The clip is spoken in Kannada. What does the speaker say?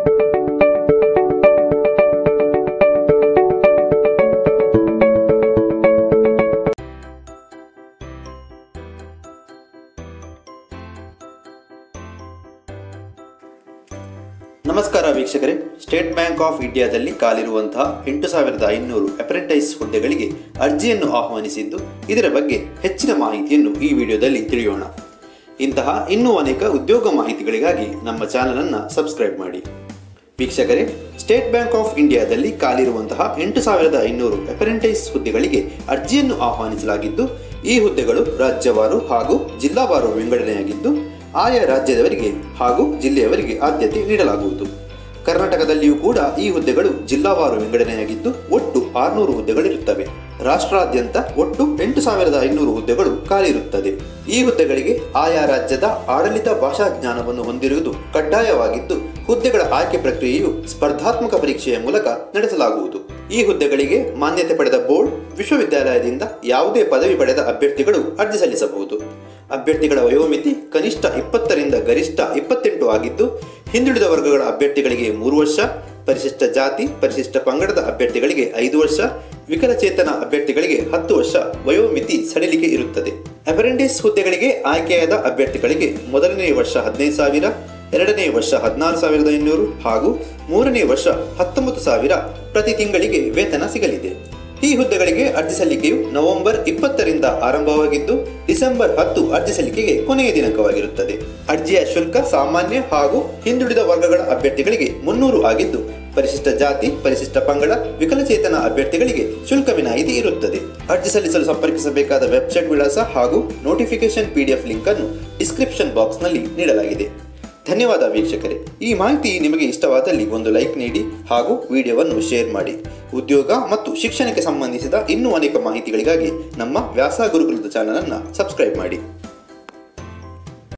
ನಮಸ್ಕಾರ ವೀಕ್ಷಕರೇ ಸ್ಟೇಟ್ ಬ್ಯಾಂಕ್ ಆಫ್ ಇಂಡಿಯಾದಲ್ಲಿ ಕಾಲಿರುವಂತಹ ಎಂಟು ಸಾವಿರದ ಐನೂರು ಅಪ್ರೆಂಟೈಸ್ ಹುದ್ದೆಗಳಿಗೆ ಅರ್ಜಿಯನ್ನು ಆಹ್ವಾನಿಸಿದ್ದು ಇದರ ಬಗ್ಗೆ ಹೆಚ್ಚಿನ ಮಾಹಿತಿಯನ್ನು ಈ ವಿಡಿಯೋದಲ್ಲಿ ತಿಳಿಯೋಣ ಇಂತಹ ಇನ್ನೂ ಅನೇಕ ಉದ್ಯೋಗ ಮಾಹಿತಿಗಳಿಗಾಗಿ ನಮ್ಮ ಚಾನಲನ್ನು ಸಬ್ಸ್ಕ್ರೈಬ್ ಮಾಡಿ ವೀಕ್ಷಕರೇ ಸ್ಟೇಟ್ ಬ್ಯಾಂಕ್ ಆಫ್ ಇಂಡಿಯಾದಲ್ಲಿ ಕಾಲಿರುವಂತಹ ಎಂಟು ಸಾವಿರದ ಐನೂರು ಅಪ್ರೆಂಟೈಸ್ ಹುದ್ದೆಗಳಿಗೆ ಅರ್ಜಿಯನ್ನು ಆಹ್ವಾನಿಸಲಾಗಿದ್ದು ಈ ಹುದ್ದೆಗಳು ರಾಜ್ಯವಾರು ಹಾಗೂ ಜಿಲ್ಲಾವಾರು ವಿಂಗಡಣೆಯಾಗಿದ್ದು ಆಯಾ ರಾಜ್ಯದವರಿಗೆ ಹಾಗೂ ಜಿಲ್ಲೆಯವರಿಗೆ ಆದ್ಯತೆ ನೀಡಲಾಗುವುದು ಕರ್ನಾಟಕದಲ್ಲಿಯೂ ಕೂಡ ಈ ಹುದ್ದೆಗಳು ಜಿಲ್ಲಾವಾರು ವಿಂಗಡಣೆಯಾಗಿದ್ದು ಒಟ್ಟು ಆರುನೂರು ಹುದ್ದೆಗಳಿರುತ್ತವೆ ರಾಷ್ಟ್ರಾದ್ಯಂತ ಒಟ್ಟು ಎಂಟು ಸಾವಿರದ ಐನೂರು ಹುದ್ದೆಗಳು ಖಾಲಿರುತ್ತದೆ ಈ ಹುದ್ದೆಗಳಿಗೆ ಆಯಾ ರಾಜ್ಯದ ಆಡಳಿತ ಭಾಷಾ ಜ್ಞಾನವನ್ನು ಹೊಂದಿರುವುದು ಕಡ್ಡಾಯವಾಗಿದ್ದು ಹುದ್ದೆಗಳ ಆಯ್ಕೆ ಪ್ರಕ್ರಿಯೆಯು ಸ್ಪರ್ಧಾತ್ಮಕ ಪರೀಕ್ಷೆಯ ಮೂಲಕ ನಡೆಸಲಾಗುವುದು ಈ ಹುದ್ದೆಗಳಿಗೆ ಮಾನ್ಯತೆ ಪಡೆದ ಬೋರ್ಡ್ ವಿಶ್ವವಿದ್ಯಾಲಯದಿಂದ ಯಾವುದೇ ಪದವಿ ಪಡೆದ ಅಭ್ಯರ್ಥಿಗಳು ಅರ್ಜಿ ಸಲ್ಲಿಸಬಹುದು ಅಭ್ಯರ್ಥಿಗಳ ವಯೋಮಿತಿ ಕನಿಷ್ಠ ಇಪ್ಪತ್ತರಿಂದ ಗರಿಷ್ಠ ಇಪ್ಪತ್ತೆಂಟು ಆಗಿದ್ದು ಹಿಂದುಳಿದ ವರ್ಗಗಳ ಅಭ್ಯರ್ಥಿಗಳಿಗೆ ಮೂರು ವರ್ಷ ಪರಿಶಿಷ್ಟ ಜಾತಿ ಪರಿಶಿಷ್ಟ ಪಂಗಡದ ಅಭ್ಯರ್ಥಿಗಳಿಗೆ ಐದು ವರ್ಷ ವಿಕಲಚೇತನ ಅಭ್ಯರ್ಥಿಗಳಿಗೆ ಹತ್ತು ವರ್ಷ ವಯೋಮಿತಿ ಸಡಿಲಿಕೆ ಇರುತ್ತದೆ ಅಪರೆಂಟಿಸ್ ಹುದ್ದೆಗಳಿಗೆ ಆಯ್ಕೆಯಾದ ಅಭ್ಯರ್ಥಿಗಳಿಗೆ ಮೊದಲನೇ ವರ್ಷ ಹದಿನೈದು ಸಾವಿರ ಎರಡನೇ ವರ್ಷ ಹದಿನಾರು ಸಾವಿರದ ಐನೂರು ಹಾಗೂ ಮೂರನೇ ವರ್ಷ ಹತ್ತೊಂಬತ್ತು ಸಾವಿರ ಪ್ರತಿ ತಿಂಗಳಿಗೆ ವೇತನ ಸಿಗಲಿದೆ ಈ ಹುದ್ದೆಗಳಿಗೆ ಅರ್ಜಿ ಸಲ್ಲಿಕೆಯು ನವೆಂಬರ್ ಇಪ್ಪತ್ತರಿಂದ ಆರಂಭವಾಗಿದ್ದು ಡಿಸೆಂಬರ್ ಹತ್ತು ಅರ್ಜಿ ಸಲ್ಲಿಕೆಗೆ ಕೊನೆಯ ದಿನಾಂಕವಾಗಿರುತ್ತದೆ ಅರ್ಜಿಯ ಶುಲ್ಕ ಸಾಮಾನ್ಯ ಹಾಗೂ ಹಿಂದುಳಿದ ವರ್ಗಗಳ ಅಭ್ಯರ್ಥಿಗಳಿಗೆ ಮುನ್ನೂರು ಆಗಿದ್ದು ಪರಿಶಿಷ್ಟ ಜಾತಿ ಪರಿಶಿಷ್ಟ ಪಂಗಡ ವಿಕಲಚೇತನ ಅಭ್ಯರ್ಥಿಗಳಿಗೆ ಶುಲ್ಕ ವಿನಾಯಿತಿ ಇರುತ್ತದೆ ಅರ್ಜಿ ಸಲ್ಲಿಸಲು ಸಂಪರ್ಕಿಸಬೇಕಾದ ವೆಬ್ಸೈಟ್ ವಿಳಾಸ ಹಾಗೂ ನೋಟಿಫಿಕೇಶನ್ ಪಿಡಿಎಫ್ ಲಿಂಕ್ ಅನ್ನು ಡಿಸ್ಕ್ರಿಪ್ಷನ್ ಬಾಕ್ಸ್ನಲ್ಲಿ ನೀಡಲಾಗಿದೆ ಧನ್ಯವಾದ ವೀಕ್ಷಕರೇ ಈ ಮಾಹಿತಿ ನಿಮಗೆ ಇಷ್ಟವಾದಲ್ಲಿ ಒಂದು ಲೈಕ್ ನೀಡಿ ಹಾಗೂ ವಿಡಿಯೋವನ್ನು ಶೇರ್ ಮಾಡಿ ಉದ್ಯೋಗ ಮತ್ತು ಶಿಕ್ಷಣಕ್ಕೆ ಸಂಬಂಧಿಸಿದ ಇನ್ನೂ ಅನೇಕ ಮಾಹಿತಿಗಳಿಗಾಗಿ ನಮ್ಮ ವ್ಯಾಸ ಗುರುಕುಲದ ಚಾನಲನ್ನು ಸಬ್ಸ್ಕ್ರೈಬ್ ಮಾಡಿ